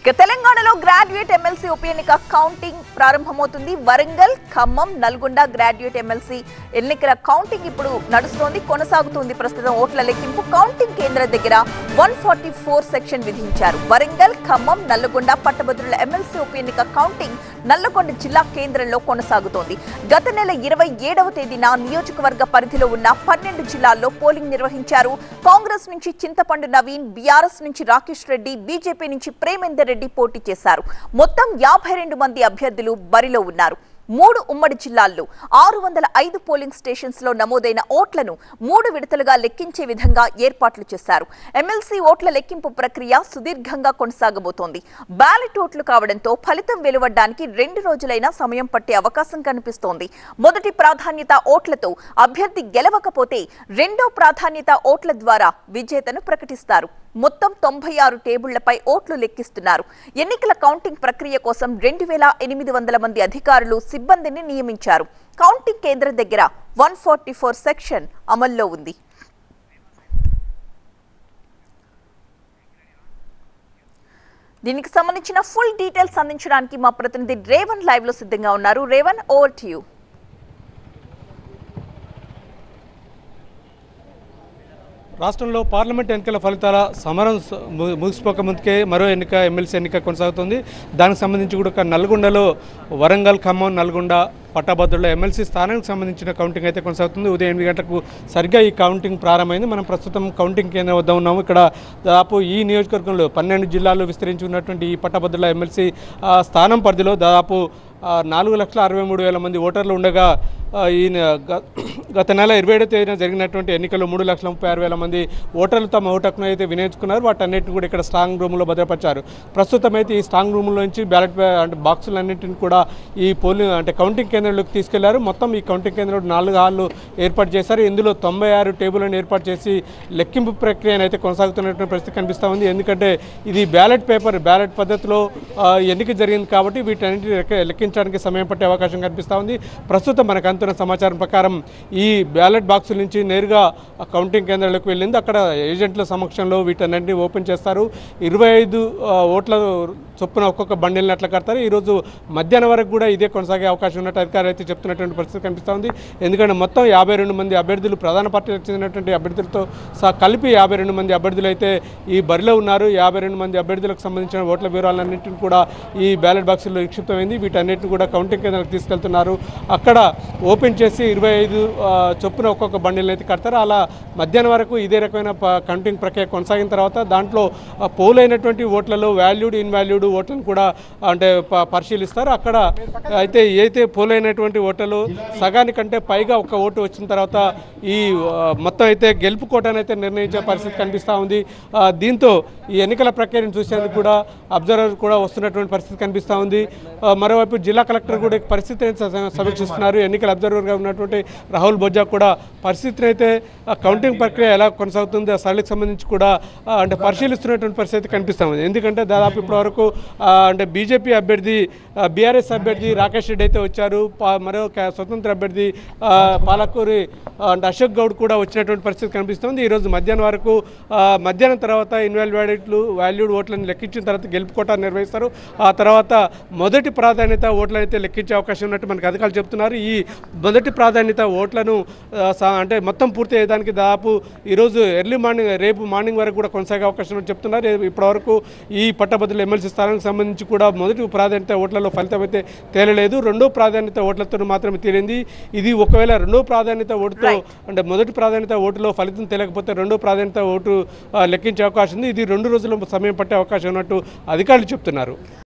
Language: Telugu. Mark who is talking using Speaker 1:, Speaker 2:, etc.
Speaker 1: ఇక తెలంగాణలో గ్రాడ్యుయేట్ ఎమ్మెల్సీ ఉప ఎన్నిక కౌంటింగ్ ప్రారంభమవుతుంది వరంగల్ ఖమ్మం నల్గొండ గ్రాడ్యుయేట్ ఎమ్మెల్సీ ఎన్నికల కౌంటింగ్ ఇప్పుడు నడుస్తోంది కొనసాగుతుంది ప్రస్తుతం ఓట్ల లెక్కింపు కౌంటింగ్ కేంద్రం దగ్గర వన్ ఫార్టీ ఫోర్ సెక్షన్ విధించారు వరంగల్ ఖమ్మం నల్లగొండ పట్టభద్రుల ఎమ్మెల్సీ ఉప ఎన్నిక కౌంటింగ్ నల్లగొండ జిల్లా కేంద్రంలో కొనసాగుతోంది గత నెల ఇరవై ఏడవ తేదీన నియోజకవర్గ పరిధిలో ఉన్న పన్నెండు జిల్లాల్లో పోలింగ్ నిర్వహించారు కాంగ్రెస్ నుంచి చింతపండు నవీన్ బీఆర్ఎస్ నుంచి రాకేష్ రెడ్డి బీజేపీ నుంచి ప్రేమేందర్ రెడ్డి పోటీ చేశారు మొత్తం యాభై రెండు మంది అభ్యర్థులు బరిలో ఉన్నారు మూడు ఉమ్మడి జిల్లాల్లో ఆరు వందల ఐదు పోలింగ్ స్టేషన్స్ లో నమోదైన ఓట్లను మూడు విడతలుగా లెక్కించే విధంగా ఏర్పాట్లు చేశారు ఎమ్మెల్సీ ఓట్ల లెక్కింపు ప్రక్రియ సుదీర్ఘంగా కొనసాగబోతోంది బ్యాలెట్ ఓట్లు కావడంతో ఫలితం వెలువడ్డానికి రెండు రోజులైనా సమయం పట్టే అవకాశం కనిపిస్తోంది మొదటి ప్రాధాన్యత ఓట్లతో అభ్యర్థి గెలవకపోతే రెండో ప్రాధాన్యత ఓట్ల ద్వారా విజేతను ప్రకటిస్తారు మొత్తం తొంభై ఆరు టేబుళ్లపై ఓట్లు లెక్కిస్తున్నారు ఎన్నికల కౌంటింగ్ ప్రక్రియ కోసం రెండు వేల ఎనిమిది వందల మంది అధికారులు సిబ్బందిని నియమించారు కౌంటింగ్ కేంద్రం దగ్గర వన్ ఫార్టీ ఫోర్ సెక్షన్ అమల్లో ఉంది దీనికి సంబంధించిన ఫుల్ డీటెయిల్స్ అందించడానికి మా ప్రతినిధి రేవన్ లైవ్ లో సిద్ధంగా ఉన్నారు రేవన్ ఓవర్ టు యూ
Speaker 2: రాష్ట్రంలో పార్లమెంట్ ఎన్నికల ఫలితాల సమరం స- ము- ముగిసిపోక ముందుకే మరో ఎన్నిక ఎమ్మెల్సీ ఎన్నిక కొనసాగుతుంది దానికి సంబంధించి కూడా ఒక నల్గొండలో వరంగల్ ఖమ్మం నల్గొండ పట్టభద్రుల ఎమ్మెల్సీ స్థానానికి సంబంధించిన కౌంటింగ్ అయితే కొనసాగుతుంది ఉదయం ఎనిమిది గంటలకు సరిగ్గా ఈ కౌంటింగ్ ప్రారంభమైంది మనం ప్రస్తుతం కౌంటింగ్ కేంద్రం వద్ద ఉన్నాము ఇక్కడ దాదాపు ఈ నియోజకవర్గంలో పన్నెండు జిల్లాల్లో విస్తరించి ఉన్నటువంటి ఈ పట్టభద్రుల ఎమ్మెల్సీ ఆ, స్థానం పరిధిలో దాదాపు ఆ, నాలుగు లక్షల అరవై మూడు వేల మంది ఓటర్లు ఉండగా ఆ, ఈ న- గ- గత నెల ఇరవై ఏడో తేదీన జరిగినటువంటి ఎన్నికల్లో మూడు లక్షల ముప్పై ఆరు వేల మంది ఓటర్లు తమ ఓటు హక్కును అయితే వినియోగించుకున్నారు వాటన్నిటిని కూడా ఇక్కడ స్ట్రాంగ్ రూమ్లో భద్రపరిచారు ప్రస్తుతం అయితే ఈ స్ట్రాంగ్ రూమ్లో నుంచి బ్యాలెట్ బ్యా- అంటే బాక్సులన్నింటిని కూడా ఈ పోలింగ్ అంటే కౌంటింగ్ కేంద్రంలోకి తీసుకెళ్లారు మొత్తం ఈ కౌంటింగ్ కేంద్రంలో నాలుగు హాళ్ళు ఏర్పాటు చేశారు ఇందులో తొంభై ఆరు టేబుల్లను ఏర్పాటు చేసి లెక్కింపు ప్రక్రియను అయితే కొనసాగుతున్నటువంటి పరిస్థితి కనిపిస్తూ ఉంది ఎందుకంటే ఇది బ్యాలెట్ పేపర్ బ్యాలెట్ పద్ధతిలో ఆ, ఎన్నిక జరిగింది కాబట్టి వీటన్నిటిని లెక్క- లెక్కించడానికి సమయం పట్టే అవకాశం కనిపిస్తూ ఉంది ప్రస్తుతం మనకు అందుతున్న సమాచారం ప్రకారం ఈ బ్యాలెట్ బాక్సుల నుంచి నేరుగా ఆ కౌంటింగ్ కేంద్రాలకు వెళ్ళింది అక్కడ ఏజెంట్ల సమక్షంలో వీటన్నింటినీ ఓపెన్ చేస్తారు ఇరవై ఐదు ఓట్ల చొప్పున ఒక్కొక్క బండిల్ని అట్లా కడతారు ఈరోజు మధ్యాహ్నం వరకు కూడా ఇదే కొనసాగే అవకాశం ఉన్నట్టు అధికారులు అయితే చెప్తున్నటువంటి పరిస్థితి కనిపిస్తూ ఉంది ఎందుకంటే మొత్తం యాభై రెండు మంది అభ్యర్థులు ప్రధాన పార్టీలకు చెందినటువంటి అభ్యర్థులతో సహా కలిపి యాభై రెండు మంది అభ్యర్థులు అయితే ఈ బరిలో ఉన్నారు యాభై రెండు మంది అభ్యర్థులకు సంబంధించిన ఓట్ల వివరాలన్నింటిని కూడా ఈ బ్యాలెట్ బాక్సుల్లో నిక్షిప్తమైంది వీటన్నిటిని కూడా కౌంటింగ్ కేంద్రాలకు తీసుకెళ్తున్నారు అక్కడ ఓపెన్ చేసి ఇరవై ఐదు చొప్పున ఒక్కొక్క బండిల్ని అయితే కడతారు అలా మధ్యాహ్నం వరకు ఇదే రకమైన ప- కౌంటింగ్ ప్రక్రియ కొనసాగిన తర్వాత దాంట్లో ఆ, పోలైనటువంటి ఓట్లలో వాల్యూడ్ ఇన్వాల్యూడ్ ఓట్లను కూడా అంటే ప- పరిశీలిస్తారు అక్కడ అయితే ఏదైతే పోలైనటువంటి ఓట్లలో సగానికంటే పైగా ఒక ఓటు వచ్చిన తర్వాత ఈ ఆ, మొత్తం అయితే గెలుపు కోటను అయితే నిర్ణయించే పరిస్థితి కనిపిస్తూ ఉంది ఆ, దీంతో ఈ ఎన్నికల ప్రక్రియను చూసేందుకు కూడా అబ్జర్వర్ కూడా వస్తున్నటువంటి పరిస్థితి కనిపిస్తూ ఉంది ఆ, మరోవైపు జిల్లా కలెక్టర్ కూడా ఈ పరిస్థితిని స- సమీక్షిస్తున్నారు ఎన్నికల అబ్జర్వర్గా ఉన్నటువంటి రాహుల్ బొజ్జా కూడా పరిస్థితిని అయితే ఆ, కౌంటింగ్ ప్రక్రియ ఎలా కొనసాగుతుంది ఆ సరళికి సంబంధించి కూడా ఆ, అంటే పరిశీలిస్తున్నటువంటి పరిస్థితి కనిపిస్తూ ఉంది ఎందుకంటే దాదాపు ఇప్పటివరకు ఆ, అంటే బీజేపీ అభ్యర్థి బీఆర్ఎస్ అభ్యర్థి రాకేష్ రెడ్డి అయితే వచ్చారు పా- మరో క- స్వతంత్ర అభ్యర్థి ఆ, పాలకూరి ఆ, అంటే అశోక్ గౌడ్ కూడా వచ్చినటువంటి పరిస్థితి కనిపిస్తుంది ఈరోజు మధ్యాహ్నం వరకు ఆ, మధ్యాహ్నం తర్వాత ఇన్వాల్వాడెట్లు వాల్యూడ్ ఓట్లను లెక్కించిన తర్వాత గెలుపుకోట నిర్వహిస్తారు ఆ తర్వాత మొదటి ప్రాధాన్యత ఓట్లను అయితే లెక్కించే అవకాశం ఉన్నట్టు మనకు అధికారులు చెప్తున్నారు ఈ మొదటి ప్రాధాన్యత ఓట్లను ఆ, సా- అంటే మొత్తం పూర్తి అయ్యేదానికి దాదాపు ఈరోజు ఎర్లీ మార్నింగ్ రేపు మార్నింగ్ వరకు కూడా కొనసాగే అవకాశం ఉన్నట్టు చెప్తున్నారు ఏ- ఇప్పటివరకు ఈ పట్టభద్రుల ఎమ్మెల్సీ స్థానానికి సంబంధించి కూడా మొదటి ప్రాధాన్యత ఓట్లలో ఫలితం అయితే తేలలేదు రెండో ప్రాధాన్యత ఓట్లతో మాత్రమే తేలింది ఇది ఒకవేళ రెండో ప్రాధాన్యత ఓటుతో
Speaker 1: Right.
Speaker 2: అంటే మొదటి ప్రాధాన్యత ఓటులో ఫలితం తెలియకపోతే రెండో ప్రాధాన్యత ఓటు ఆ, లెక్కించే అవకాశం ఉంది ఇది రెండు రోజుల సమయం పట్టే అవకాశం ఉన్నట్టు అధికారులు చెప్తున్నారు